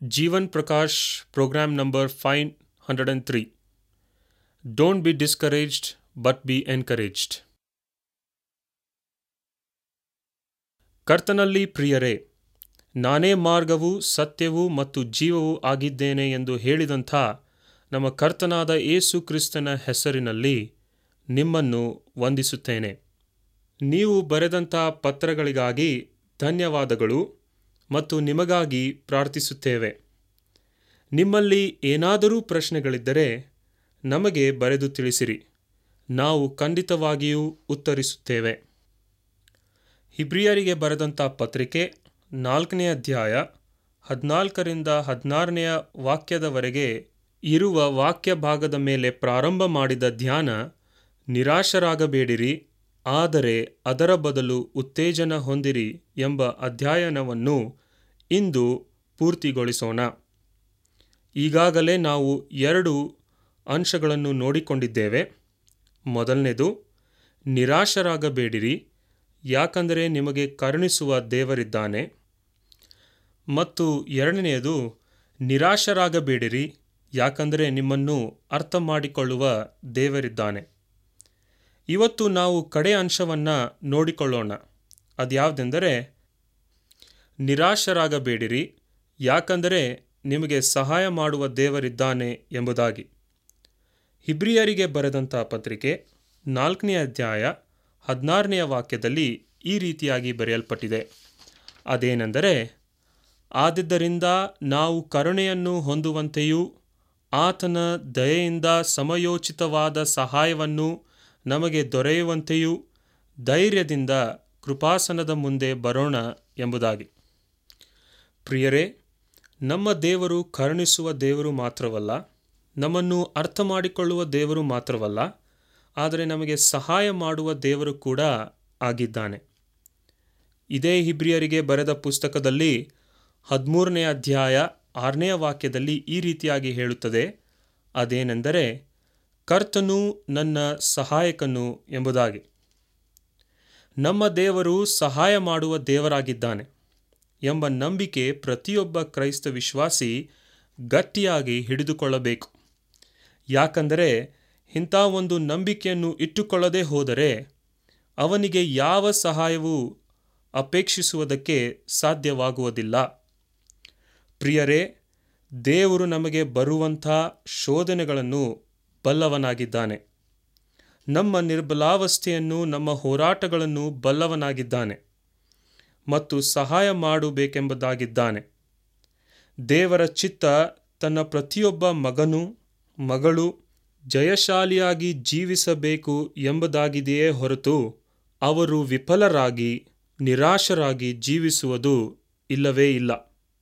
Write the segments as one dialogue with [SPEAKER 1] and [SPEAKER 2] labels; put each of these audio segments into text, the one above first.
[SPEAKER 1] Jeevan Prakash, program number 503. Don't be discouraged, but be encouraged. ಕರ್ತನಲ್ಲಿ ಪ್ರಿಯರೇ ನಾನೇ ಮಾರ್ಗವು ಸತ್ಯವೂ ಮತ್ತು ಜೀವವೂ ಆಗಿದ್ದೇನೆ ಎಂದು ಹೇಳಿದಂಥ ನಮ್ಮ ಕರ್ತನಾದ ಯೇಸು ಕ್ರಿಸ್ತನ ಹೆಸರಿನಲ್ಲಿ ನಿಮ್ಮನ್ನು ವಂದಿಸುತ್ತೇನೆ ನೀವು ಬರೆದಂಥ ಪತ್ರಗಳಿಗಾಗಿ ಧನ್ಯವಾದಗಳು ಮತ್ತು ನಿಮಗಾಗಿ ಪ್ರಾರ್ಥಿಸುತ್ತೇವೆ ನಿಮ್ಮಲ್ಲಿ ಏನಾದರೂ ಪ್ರಶ್ನೆಗಳಿದ್ದರೆ ನಮಗೆ ಬರೆದು ತಿಳಿಸಿರಿ ನಾವು ಖಂಡಿತವಾಗಿಯೂ ಉತ್ತರಿಸುತ್ತೇವೆ ಹಿಬ್ರಿಯರಿಗೆ ಬರೆದಂಥ ಪತ್ರಿಕೆ ನಾಲ್ಕನೇ ಅಧ್ಯಾಯ ಹದಿನಾಲ್ಕರಿಂದ ಹದಿನಾರನೆಯ ವಾಕ್ಯದವರೆಗೆ ಇರುವ ವಾಕ್ಯ ಭಾಗದ ಮೇಲೆ ಪ್ರಾರಂಭ ಮಾಡಿದ ಧ್ಯಾನ ನಿರಾಶರಾಗಬೇಡಿರಿ ಆದರೆ ಅದರ ಬದಲು ಉತ್ತೇಜನ ಹೊಂದಿರಿ ಎಂಬ ಅಧ್ಯಯನವನ್ನು ಇಂದು ಪೂರ್ತಿಗೊಳಿಸೋಣ ಈಗಾಗಲೇ ನಾವು ಎರಡು ಅಂಶಗಳನ್ನು ನೋಡಿಕೊಂಡಿದ್ದೇವೆ ಮೊದಲನೇದು ನಿರಾಶರಾಗಬೇಡಿರಿ ಯಾಕಂದರೆ ನಿಮಗೆ ಕರುಣಿಸುವ ದೇವರಿದ್ದಾನೆ ಮತ್ತು ಎರಡನೆಯದು ನಿರಾಶರಾಗಬೇಡಿರಿ ಯಾಕಂದರೆ ನಿಮ್ಮನ್ನು ಅರ್ಥ ಮಾಡಿಕೊಳ್ಳುವ ದೇವರಿದ್ದಾನೆ ಇವತ್ತು ನಾವು ಕಡೆ ಅಂಶವನ್ನು ನೋಡಿಕೊಳ್ಳೋಣ ಅದ್ಯಾವುದೆಂದರೆ ನಿರಾಶರಾಗಬೇಡಿರಿ ಯಾಕಂದರೆ ನಿಮಗೆ ಸಹಾಯ ಮಾಡುವ ದೇವರಿದ್ದಾನೆ ಎಂಬುದಾಗಿ ಹಿಬ್ರಿಯರಿಗೆ ಬರೆದಂಥ ಪತ್ರಿಕೆ ನಾಲ್ಕನೇ ಅಧ್ಯಾಯ ಹದಿನಾರನೆಯ ವಾಕ್ಯದಲ್ಲಿ ಈ ರೀತಿಯಾಗಿ ಬರೆಯಲ್ಪಟ್ಟಿದೆ ಅದೇನೆಂದರೆ ಆದಿದ್ದರಿಂದ ನಾವು ಕರುಣೆಯನ್ನು ಹೊಂದುವಂತೆಯೂ ಆತನ ದಯೆಯಿಂದ ಸಮಯೋಚಿತವಾದ ಸಹಾಯವನ್ನು ನಮಗೆ ದೊರೆಯುವಂತೆಯೂ ಧೈರ್ಯದಿಂದ ಕೃಪಾಸನದ ಮುಂದೆ ಬರೋಣ ಎಂಬುದಾಗಿ ಪ್ರಿಯರೇ ನಮ್ಮ ದೇವರು ಕರುಣಿಸುವ ದೇವರು ಮಾತ್ರವಲ್ಲ ನಮ್ಮನ್ನು ಅರ್ಥ ಮಾಡಿಕೊಳ್ಳುವ ದೇವರು ಮಾತ್ರವಲ್ಲ ಆದರೆ ನಮಗೆ ಸಹಾಯ ಮಾಡುವ ದೇವರು ಕೂಡ ಆಗಿದ್ದಾನೆ ಇದೇ ಹಿಬ್ರಿಯರಿಗೆ ಬರೆದ ಪುಸ್ತಕದಲ್ಲಿ ಹದಿಮೂರನೇ ಅಧ್ಯಾಯ ಆರನೆಯ ವಾಕ್ಯದಲ್ಲಿ ಈ ರೀತಿಯಾಗಿ ಹೇಳುತ್ತದೆ ಅದೇನೆಂದರೆ ಕರ್ತನು ನನ್ನ ಸಹಾಯಕನು ಎಂಬುದಾಗಿ ನಮ್ಮ ದೇವರು ಸಹಾಯ ಮಾಡುವ ದೇವರಾಗಿದ್ದಾನೆ ಎಂಬ ನಂಬಿಕೆ ಪ್ರತಿಯೊಬ್ಬ ಕ್ರೈಸ್ತ ವಿಶ್ವಾಸಿ ಗಟ್ಟಿಯಾಗಿ ಹಿಡಿದುಕೊಳ್ಳಬೇಕು ಯಾಕಂದರೆ ಇಂಥ ಒಂದು ನಂಬಿಕೆಯನ್ನು ಇಟ್ಟುಕೊಳ್ಳದೆ ಹೋದರೆ ಅವನಿಗೆ ಯಾವ ಸಹಾಯವೂ ಅಪೇಕ್ಷಿಸುವುದಕ್ಕೆ ಸಾಧ್ಯವಾಗುವುದಿಲ್ಲ ಪ್ರಿಯರೇ ದೇವರು ನಮಗೆ ಬರುವಂಥ ಶೋಧನೆಗಳನ್ನು ಬಲ್ಲವನಾಗಿದ್ದಾನೆ ನಮ್ಮ ನಿರ್ಬಲಾವಸ್ಥೆಯನ್ನು ನಮ್ಮ ಹೋರಾಟಗಳನ್ನು ಬಲ್ಲವನಾಗಿದ್ದಾನೆ ಮತ್ತು ಸಹಾಯ ಮಾಡಬೇಕೆಂಬುದಾಗಿದ್ದಾನೆ ದೇವರ ಚಿತ್ತ ತನ್ನ ಪ್ರತಿಯೊಬ್ಬ ಮಗನು ಮಗಳು ಜಯಶಾಲಿಯಾಗಿ ಜೀವಿಸಬೇಕು ಎಂಬುದಾಗಿದೆಯೇ ಹೊರತು ಅವರು ವಿಫಲರಾಗಿ ನಿರಾಶರಾಗಿ ಜೀವಿಸುವುದು ಇಲ್ಲವೇ ಇಲ್ಲ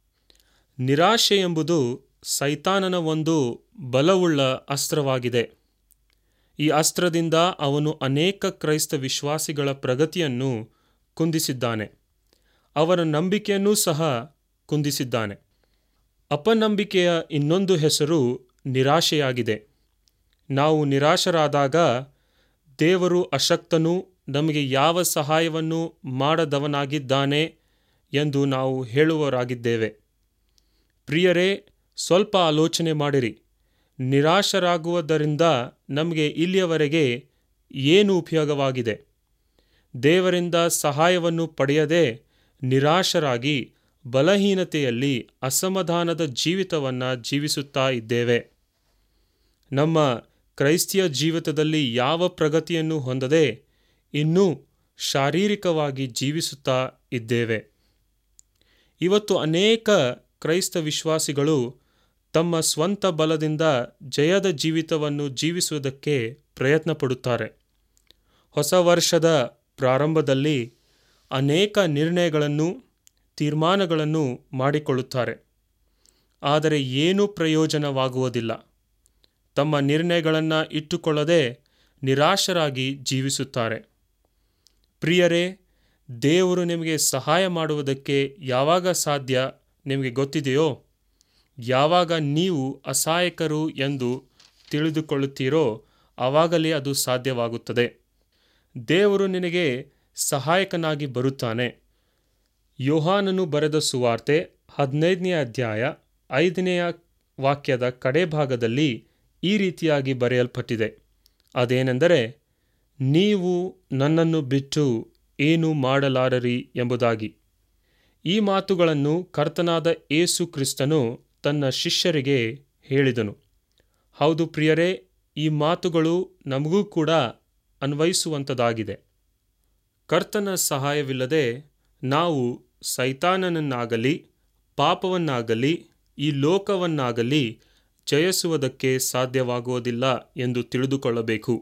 [SPEAKER 1] ನಿರಾಶೆ ಎಂಬುದು ಸೈತಾನನ ಒಂದು ಬಲವುಳ್ಳ ಅಸ್ತ್ರವಾಗಿದೆ ಈ ಅಸ್ತ್ರದಿಂದ ಅವನು ಅನೇಕ ಕ್ರೈಸ್ತ ವಿಶ್ವಾಸಿಗಳ ಪ್ರಗತಿಯನ್ನು ಕುಂದಿಸಿದ್ದಾನೆ ಅವರ ನಂಬಿಕೆಯನ್ನೂ ಸಹ ಕುಂದಿಸಿದ್ದಾನೆ ಅಪನಂಬಿಕೆಯ ಇನ್ನೊಂದು ಹೆಸರು ನಿರಾಶೆಯಾಗಿದೆ ನಾವು ನಿರಾಶರಾದಾಗ ದೇವರು ಅಶಕ್ತನು ನಮಗೆ ಯಾವ ಸಹಾಯವನ್ನು ಮಾಡದವನಾಗಿದ್ದಾನೆ ಎಂದು ನಾವು ಹೇಳುವವರಾಗಿದ್ದೇವೆ ಪ್ರಿಯರೇ ಸ್ವಲ್ಪ ಆಲೋಚನೆ ಮಾಡಿರಿ ನಿರಾಶರಾಗುವುದರಿಂದ ನಮಗೆ ಇಲ್ಲಿಯವರೆಗೆ ಏನು ಉಪಯೋಗವಾಗಿದೆ ದೇವರಿಂದ ಸಹಾಯವನ್ನು ಪಡೆಯದೆ ನಿರಾಶರಾಗಿ ಬಲಹೀನತೆಯಲ್ಲಿ ಅಸಮಾಧಾನದ ಜೀವಿತವನ್ನು ಜೀವಿಸುತ್ತಾ ಇದ್ದೇವೆ ನಮ್ಮ ಕ್ರೈಸ್ತಿಯ ಜೀವಿತದಲ್ಲಿ ಯಾವ ಪ್ರಗತಿಯನ್ನು ಹೊಂದದೆ ಇನ್ನೂ ಶಾರೀರಿಕವಾಗಿ ಜೀವಿಸುತ್ತಾ ಇದ್ದೇವೆ ಇವತ್ತು ಅನೇಕ ಕ್ರೈಸ್ತ ವಿಶ್ವಾಸಿಗಳು ತಮ್ಮ ಸ್ವಂತ ಬಲದಿಂದ ಜಯದ ಜೀವಿತವನ್ನು ಜೀವಿಸುವುದಕ್ಕೆ ಪ್ರಯತ್ನ ಪಡುತ್ತಾರೆ ಹೊಸ ವರ್ಷದ ಪ್ರಾರಂಭದಲ್ಲಿ ಅನೇಕ ನಿರ್ಣಯಗಳನ್ನು ತೀರ್ಮಾನಗಳನ್ನು ಮಾಡಿಕೊಳ್ಳುತ್ತಾರೆ ಆದರೆ ಏನೂ ಪ್ರಯೋಜನವಾಗುವುದಿಲ್ಲ ತಮ್ಮ ನಿರ್ಣಯಗಳನ್ನು ಇಟ್ಟುಕೊಳ್ಳದೆ ನಿರಾಶರಾಗಿ ಜೀವಿಸುತ್ತಾರೆ ಪ್ರಿಯರೇ ದೇವರು ನಿಮಗೆ ಸಹಾಯ ಮಾಡುವುದಕ್ಕೆ ಯಾವಾಗ ಸಾಧ್ಯ ನಿಮಗೆ ಗೊತ್ತಿದೆಯೋ ಯಾವಾಗ ನೀವು ಅಸಹಾಯಕರು ಎಂದು ತಿಳಿದುಕೊಳ್ಳುತ್ತೀರೋ ಆವಾಗಲೇ ಅದು ಸಾಧ್ಯವಾಗುತ್ತದೆ ದೇವರು ನಿನಗೆ ಸಹಾಯಕನಾಗಿ ಬರುತ್ತಾನೆ ಯೋಹಾನನು ಬರೆದ ಸುವಾರ್ತೆ ಹದಿನೈದನೇ ಅಧ್ಯಾಯ ಐದನೆಯ ವಾಕ್ಯದ ಕಡೆ ಭಾಗದಲ್ಲಿ ಈ ರೀತಿಯಾಗಿ ಬರೆಯಲ್ಪಟ್ಟಿದೆ ಅದೇನೆಂದರೆ ನೀವು ನನ್ನನ್ನು ಬಿಟ್ಟು ಏನು ಮಾಡಲಾರರಿ ಎಂಬುದಾಗಿ ಈ ಮಾತುಗಳನ್ನು ಕರ್ತನಾದ ಏಸು ಕ್ರಿಸ್ತನು ತನ್ನ ಶಿಷ್ಯರಿಗೆ ಹೇಳಿದನು ಹೌದು ಪ್ರಿಯರೇ ಈ ಮಾತುಗಳು ನಮಗೂ ಕೂಡ ಅನ್ವಯಿಸುವಂಥದ್ದಾಗಿದೆ ಕರ್ತನ ಸಹಾಯವಿಲ್ಲದೆ ನಾವು ಸೈತಾನನನ್ನಾಗಲಿ ಪಾಪವನ್ನಾಗಲಿ ಈ ಲೋಕವನ್ನಾಗಲಿ ಜಯಿಸುವುದಕ್ಕೆ ಸಾಧ್ಯವಾಗುವುದಿಲ್ಲ ಎಂದು ತಿಳಿದುಕೊಳ್ಳಬೇಕು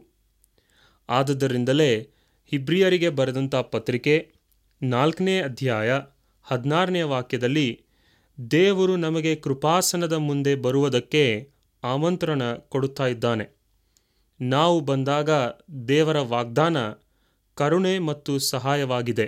[SPEAKER 1] ಆದುದರಿಂದಲೇ ಹಿಬ್ರಿಯರಿಗೆ ಬರೆದಂಥ ಪತ್ರಿಕೆ ನಾಲ್ಕನೇ ಅಧ್ಯಾಯ ಹದಿನಾರನೇ ವಾಕ್ಯದಲ್ಲಿ ದೇವರು ನಮಗೆ ಕೃಪಾಸನದ ಮುಂದೆ ಬರುವುದಕ್ಕೆ ಆಮಂತ್ರಣ ಕೊಡುತ್ತಾ ಇದ್ದಾನೆ ನಾವು ಬಂದಾಗ ದೇವರ ವಾಗ್ದಾನ ಕರುಣೆ ಮತ್ತು ಸಹಾಯವಾಗಿದೆ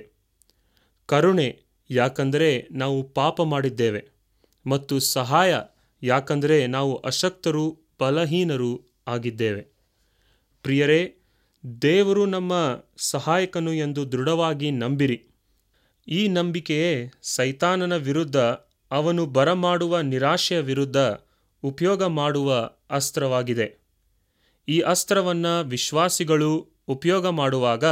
[SPEAKER 1] ಕರುಣೆ ಯಾಕಂದರೆ ನಾವು ಪಾಪ ಮಾಡಿದ್ದೇವೆ ಮತ್ತು ಸಹಾಯ ಯಾಕಂದರೆ ನಾವು ಅಶಕ್ತರು ಬಲಹೀನರು ಆಗಿದ್ದೇವೆ ಪ್ರಿಯರೇ ದೇವರು ನಮ್ಮ ಸಹಾಯಕನು ಎಂದು ದೃಢವಾಗಿ ನಂಬಿರಿ ಈ ನಂಬಿಕೆಯೇ ಸೈತಾನನ ವಿರುದ್ಧ ಅವನು ಬರಮಾಡುವ ನಿರಾಶೆಯ ವಿರುದ್ಧ ಉಪಯೋಗ ಮಾಡುವ ಅಸ್ತ್ರವಾಗಿದೆ ಈ ಅಸ್ತ್ರವನ್ನು ವಿಶ್ವಾಸಿಗಳು ಉಪಯೋಗ ಮಾಡುವಾಗ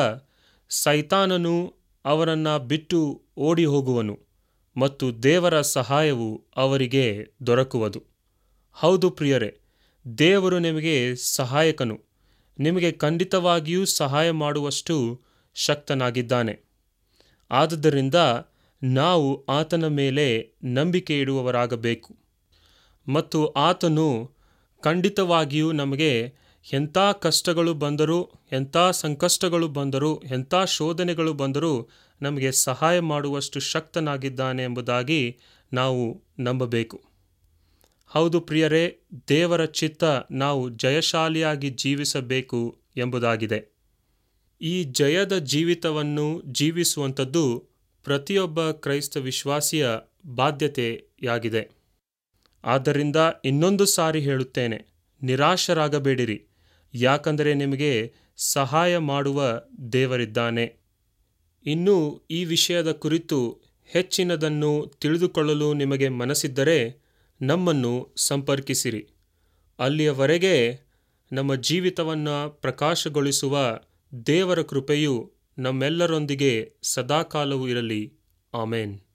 [SPEAKER 1] ಸೈತಾನನು ಅವರನ್ನು ಬಿಟ್ಟು ಓಡಿ ಹೋಗುವನು ಮತ್ತು ದೇವರ ಸಹಾಯವು ಅವರಿಗೆ ದೊರಕುವುದು ಹೌದು ಪ್ರಿಯರೇ ದೇವರು ನಿಮಗೆ ಸಹಾಯಕನು ನಿಮಗೆ ಖಂಡಿತವಾಗಿಯೂ ಸಹಾಯ ಮಾಡುವಷ್ಟು ಶಕ್ತನಾಗಿದ್ದಾನೆ ಆದುದರಿಂದ ನಾವು ಆತನ ಮೇಲೆ ನಂಬಿಕೆ ಇಡುವವರಾಗಬೇಕು ಮತ್ತು ಆತನು ಖಂಡಿತವಾಗಿಯೂ ನಮಗೆ ಎಂಥ ಕಷ್ಟಗಳು ಬಂದರೂ ಎಂಥ ಸಂಕಷ್ಟಗಳು ಬಂದರೂ ಎಂಥ ಶೋಧನೆಗಳು ಬಂದರೂ ನಮಗೆ ಸಹಾಯ ಮಾಡುವಷ್ಟು ಶಕ್ತನಾಗಿದ್ದಾನೆ ಎಂಬುದಾಗಿ ನಾವು ನಂಬಬೇಕು ಹೌದು ಪ್ರಿಯರೇ ದೇವರ ಚಿತ್ತ ನಾವು ಜಯಶಾಲಿಯಾಗಿ ಜೀವಿಸಬೇಕು ಎಂಬುದಾಗಿದೆ ಈ ಜಯದ ಜೀವಿತವನ್ನು ಜೀವಿಸುವಂಥದ್ದು ಪ್ರತಿಯೊಬ್ಬ ಕ್ರೈಸ್ತ ವಿಶ್ವಾಸಿಯ ಬಾಧ್ಯತೆಯಾಗಿದೆ ಆದ್ದರಿಂದ ಇನ್ನೊಂದು ಸಾರಿ ಹೇಳುತ್ತೇನೆ ನಿರಾಶರಾಗಬೇಡಿರಿ ಯಾಕಂದರೆ ನಿಮಗೆ ಸಹಾಯ ಮಾಡುವ ದೇವರಿದ್ದಾನೆ ಇನ್ನು ಈ ವಿಷಯದ ಕುರಿತು ಹೆಚ್ಚಿನದನ್ನು ತಿಳಿದುಕೊಳ್ಳಲು ನಿಮಗೆ ಮನಸ್ಸಿದ್ದರೆ ನಮ್ಮನ್ನು ಸಂಪರ್ಕಿಸಿರಿ ಅಲ್ಲಿಯವರೆಗೆ ನಮ್ಮ ಜೀವಿತವನ್ನು ಪ್ರಕಾಶಗೊಳಿಸುವ ದೇವರ ಕೃಪೆಯು ನಮ್ಮೆಲ್ಲರೊಂದಿಗೆ ಸದಾಕಾಲವೂ ಇರಲಿ ಆಮೇನ್